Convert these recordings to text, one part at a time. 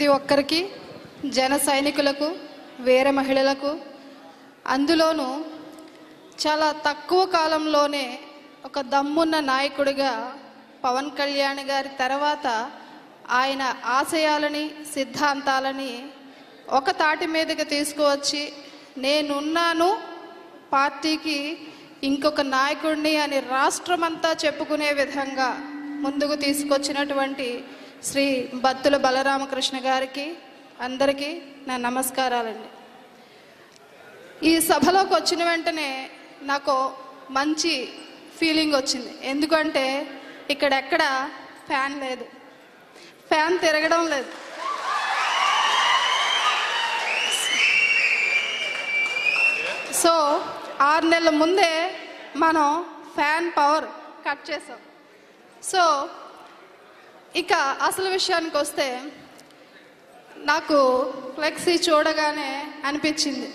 ప్రతి ఒక్కరికి జన సైనికులకు వీర మహిళలకు అందులోనూ చాలా తక్కువ కాలంలోనే ఒక దమ్మున్న నాయకుడిగా పవన్ కళ్యాణ్ గారి తర్వాత ఆయన ఆశయాలని సిద్ధాంతాలని ఒక తాటి మీదకి తీసుకువచ్చి నేనున్నాను పార్టీకి ఇంకొక నాయకుడిని అని రాష్ట్రమంతా చెప్పుకునే విధంగా ముందుకు తీసుకొచ్చినటువంటి శ్రీ బత్తుల బలరామకృష్ణ గారికి అందరికీ నా నమస్కారాలండి ఈ సభలోకి వచ్చిన వెంటనే నాకు మంచి ఫీలింగ్ వచ్చింది ఎందుకంటే ఇక్కడెక్కడ ఫ్యాన్ లేదు ఫ్యాన్ తిరగడం లేదు సో ఆరు నెలల ముందే మనం ఫ్యాన్ పవర్ కట్ చేసాం సో ఇక అసలు విషయానికి వస్తే నాకు ఫ్లెక్సీ చూడగానే అనిపించింది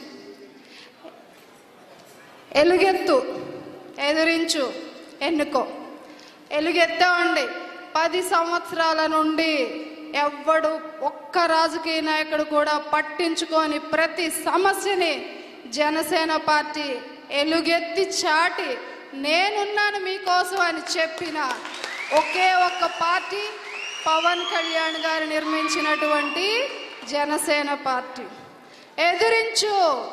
ఎలుగెత్తు ఎదురించు ఎన్నుకో ఎలుగెత్తామండి పది సంవత్సరాల నుండి ఎవ్వడు ఒక్క రాజకీయ నాయకుడు కూడా పట్టించుకొని ప్రతి సమస్యని జనసేన పార్టీ ఎలుగెత్తి చాటి నేనున్నాను మీకోసం అని చెప్పిన ఒకే ఒక్క పార్టీ పవన్ కళ్యాణ్ గారు నిర్మించినటువంటి జనసేన పార్టీ ఎదిరించు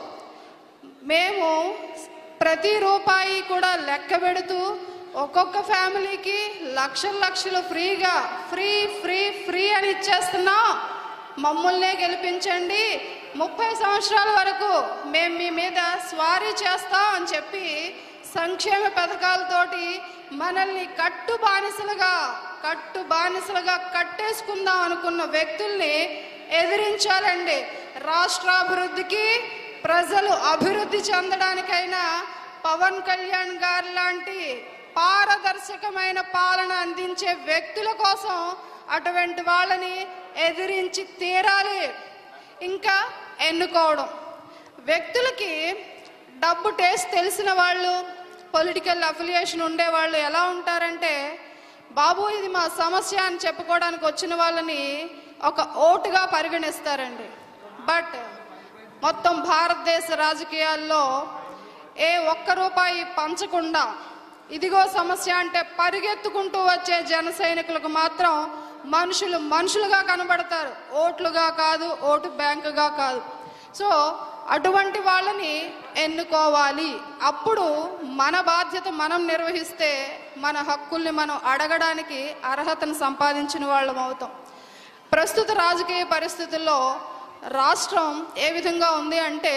మేము ప్రతి రూపాయి కూడా లెక్క పెడుతూ ఒక్కొక్క ఫ్యామిలీకి లక్షల లక్షలు ఫ్రీగా ఫ్రీ ఫ్రీ ఫ్రీ అని ఇచ్చేస్తున్నాం మమ్మల్నే గెలిపించండి ముప్పై సంవత్సరాల వరకు మేము మీ మీద స్వారీ చేస్తాం అని చెప్పి సంక్షేమ పథకాలతోటి మనల్ని కట్టు బానిసలుగా కట్టు బానిసలుగా కట్టేసుకుందాం అనుకున్న వ్యక్తుల్ని ఎదిరించాలండి రాష్ట్రాభివృద్ధికి ప్రజలు అభివృద్ధి చెందడానికైనా పవన్ కళ్యాణ్ గారు లాంటి పారదర్శకమైన పాలన అందించే వ్యక్తుల కోసం అటువంటి వాళ్ళని ఎదిరించి తీరాలి ఇంకా ఎన్నుకోవడం వ్యక్తులకి డబ్బు టేస్ట్ తెలిసిన వాళ్ళు పొలిటికల్ అఫిలియేషన్ ఉండేవాళ్ళు ఎలా ఉంటారంటే బాబు ఇది మా సమస్య అని చెప్పుకోవడానికి వచ్చిన వాళ్ళని ఒక ఓటుగా పరిగణిస్తారండి బట్ మొత్తం భారతదేశ రాజకీయాల్లో ఏ ఒక్క రూపాయి పంచకుండా ఇదిగో సమస్య అంటే పరిగెత్తుకుంటూ వచ్చే జన సైనికులకు మాత్రం మనుషులు మనుషులుగా కనబడతారు ఓట్లుగా కాదు ఓటు బ్యాంకుగా కాదు సో అటువంటి వాళ్ళని ఎన్నుకోవాలి అప్పుడు మన బాధ్యత మనం నిర్వహిస్తే మన హక్కుల్ని మనం అడగడానికి అర్హతను సంపాదించిన వాళ్ళం అవుతాం ప్రస్తుత రాజకీయ పరిస్థితుల్లో రాష్ట్రం ఏ విధంగా ఉంది అంటే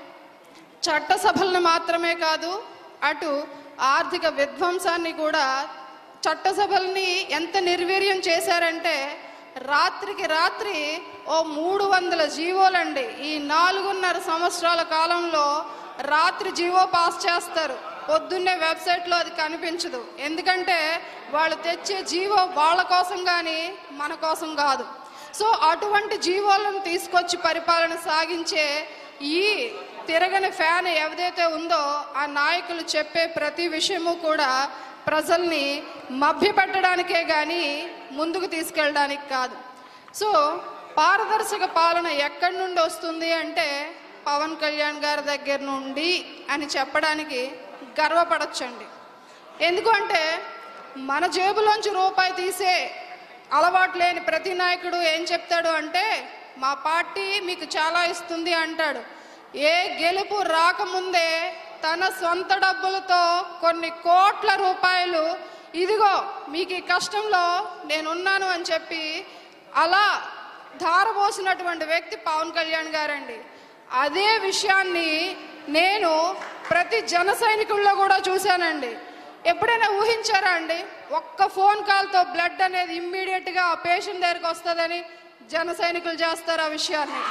చట్టసభలను మాత్రమే కాదు అటు ఆర్థిక విధ్వంసాన్ని కూడా చట్టసభల్ని ఎంత నిర్వీర్యం చేశారంటే రాత్రికి రాత్రి ఓ మూడు వందల జీవోలండి ఈ నాలుగున్నర సంవత్సరాల కాలంలో రాత్రి జీవో పాస్ చేస్తారు పొద్దున్నే వెబ్సైట్లో అది కనిపించదు ఎందుకంటే వాళ్ళు తెచ్చే జీవో వాళ్ళ కోసం కానీ మన కోసం కాదు సో అటువంటి జీవోలను తీసుకొచ్చి పరిపాలన సాగించే ఈ తిరగని ఫ్యాన్ ఏదైతే ఉందో ఆ నాయకులు చెప్పే ప్రతి విషయము కూడా ప్రజల్ని మభ్యపెట్టడానికే కానీ ముందుకు తీసుకెళ్ళడానికి కాదు సో పారదర్శక పాలన ఎక్కడి నుండి వస్తుంది అంటే పవన్ కళ్యాణ్ గారి దగ్గర నుండి అని చెప్పడానికి గర్వపడచ్చండి ఎందుకు అంటే మన జేబులోంచి రూపాయి తీసే అలవాటు లేని ప్రతి నాయకుడు ఏం చెప్తాడు అంటే మా పార్టీ మీకు చాలా ఇస్తుంది అంటాడు ఏ గెలుపు రాకముందే తన సొంత డబ్బులతో కొన్ని కోట్ల రూపాయలు ఇదిగో మీకు ఈ కష్టంలో నేనున్నాను అని చెప్పి అలా ధారపోసినటువంటి వ్యక్తి పవన్ కళ్యాణ్ గారండి అదే విషయాన్ని నేను ప్రతి జన సైనికుల్లో కూడా చూశానండి ఎప్పుడైనా ఊహించారా అండి ఒక్క ఫోన్ కాల్తో బ్లడ్ అనేది ఇమ్మీడియట్గా ఆ పేషెంట్ దగ్గరికి వస్తుందని జన సైనికులు చేస్తారు ఆ విషయాన్ని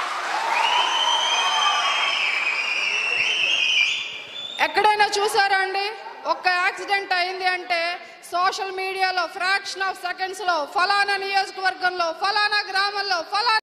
ఎక్కడైనా చూసారా అండి ఒక్క యాక్సిడెంట్ అయింది అంటే సోషల్ మీడియాలో ఫ్రాక్షన్ ఆఫ్ సెకండ్స్లో ఫలానా నియోజకవర్గంలో ఫలానా గ్రామంలో ఫలానా